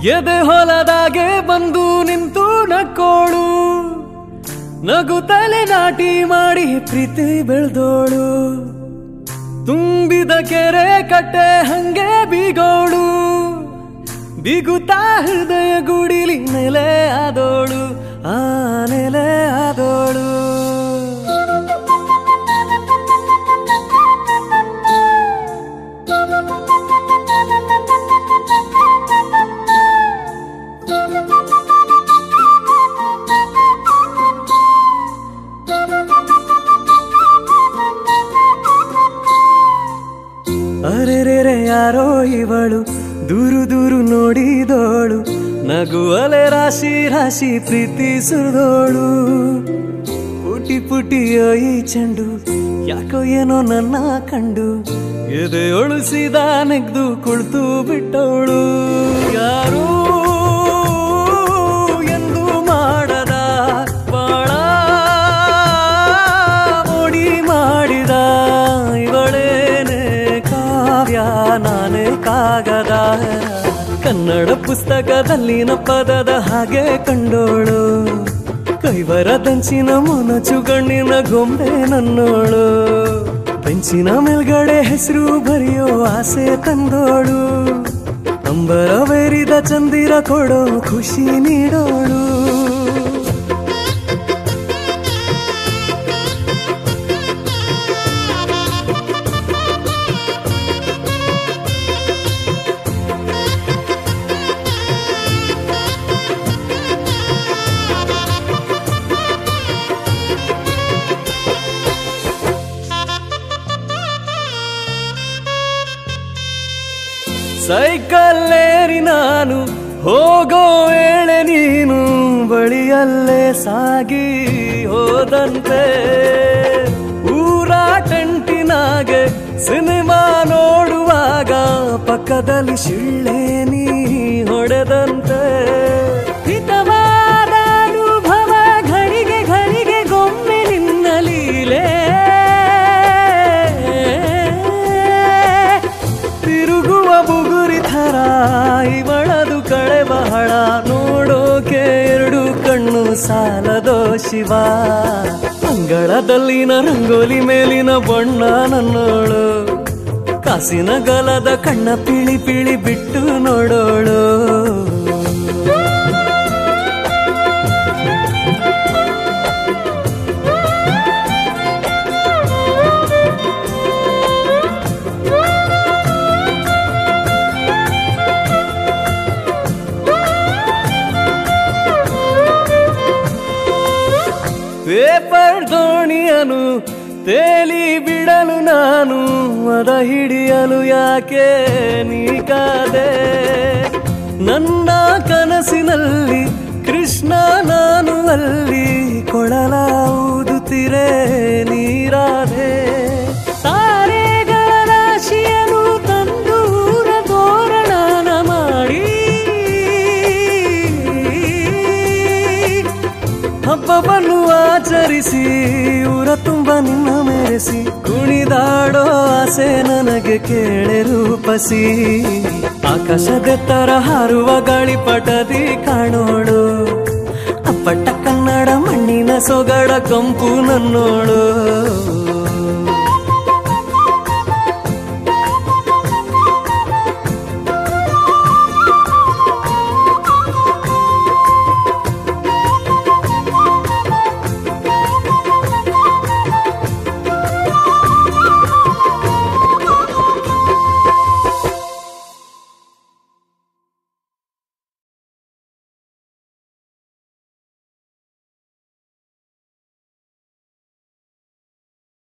ಎದೆ ಹೊಲದಾಗೆ ಬಂದು ನಿಂತು ನಕ್ಕೋಳು ನಗುತ್ತಲೆ ನಾಟಿ ಮಾಡಿ ಪ್ರೀತಿ ಬೆಳೆದೋಳು ತುಂಬಿದ ಕೆರೆ ಕಟ್ಟೆ ಹಂಗೆ ಬೀಗೋಳು ಬಿಗುತ್ತಾ ಹೃದಯ ಗುಡಿಲಿ ನೆಲೆ ಆದೋಳು ಆ ನೆಲೆ ಆದೋಳು ಅರೆರೆರೆ ಯಾರೋ ಇವಳು ದೂರು ದೂರು ನೋಡಿದೋಳು ನಗುವಲೆ ರಾಶಿ ರಾಶಿ ಪ್ರೀತಿ ಸುರಿದೋಳು ಪುಟಿ ಪುಟಿಯೋ ಈ ಚೆಂಡು ಯಾಕೋ ಏನೋ ನನ್ನ ಕಂಡು ಎದೆಯೊಳು ಸೀದಾ ನೆಗ್ದು ಕುಳಿತು ಬಿಟ್ಟವಳು ಯಾರೂ ಎಂದು ಮಾಡದ ಬಾಳ ಮೋಡಿ ಮಾಡಿದ ಇವಳೇನೆ ಕಾವ್ಯ ನಾನೇ ಕಾಗದ ಕನ್ನಡ ಪುಸ್ತಕದಲ್ಲಿನ ಪದದ ಹಾಗೆ ಕಂಡೋಳು ಕೈವರ ದಂಚಿನ ಮೊನಚು ಗಣ್ಣಿನ ಗೊಂಬೆ ನನ್ನೋಳು ಬೆಂಚಿನ ಮೇಲ್ಗಡೆ ಹೆಸರು ಬರೆಯೋ ಆಸೆ ತಂದೋಳು ಅಂಬರವೇರಿದ ಚಂದಿರ ಕೊಡೋ ಖುಷಿ ನೀಡೋಳು ಸೈಕಲ್ಲೇರಿ ನಾನು ಹೋಗೋ ವೇಳೆ ನೀನು ಬಳಿಯಲ್ಲೇ ಸಾಗಿ ಹೋದಂತೆ ಊರ ಟೆಂಟಿನಾಗೆ ಸಿನಿಮಾ ನೋಡುವಾಗ ಪಕ್ಕದಲ್ಲಿ ಶಿಳ್ಳೆ ನೀ ಹೊಡೆದಂತೆ ಹಿತವಾದ ಅನುಭವ ಘಳಿಗೆ ಘಳಿಗೆ ಗೊಮ್ಮೆ ನಿನ್ನ ಲೀಲೆ ತಿರುಗುವ ಬುಗುರಿ ಥರ ಇವಳದು ಕಳೆ ಬಹಳ ನೋಡೋಕೆ ಎರಡು ಕಣ್ಣು ಸಾಲದೋ ಶಿವ ಅಂಗಳದಲ್ಲಿನ ರಂಗೋಲಿ ಮೇಲಿನ ಬಣ್ಣ ನನ್ನೋಳು ಕಾಸಿನ ಗಲದ ಕಣ್ಣ ಪಿಳಿ ಪಿಳಿ ಬಿಟ್ಟು ನೋಡೋಳು ಪೇಪರ್ ದೋಣಿಯನು ತೇಲಿ ಬಿಡಲು ನಾನು ಅದ ಹಿಡಿಯಲು ಯಾಕೆ ನೀ ಕಾದೆ ನನ್ನ ಕನಸಿನಲ್ಲಿ ಕೃಷ್ಣ ನಾನು ಅಲ್ಲಿ ಕೊಳಲ ಊದುತ್ತಿರೆ ನೀರಾದೆ ತಾರೆಗಳ ರಾಶಿಯನು ತಂದು ಊರ ತೋರಣನ ಮಾಡಿ ಹಬ್ಬವನ್ನು ಆಚರಿಸಿ ಊರ ತುಂಬ ನಿನ್ನ ಮೆರೆಸಿ ಕುಣಿದಾಡೋ ಆಸೆ ನನಗೆ ಕೇಳೆ ರೂಪಸಿ ಆಕಾಶದೆತ್ತರ ಹಾರುವ ಗಾಳಿಪಟದಿ ಕಾಣೋಳು ಅಪ್ಪಟ ಕನ್ನಡ ಮಣ್ಣಿನ ಸೊಗಡ ಕಂಪು ನನ್ನೋಳು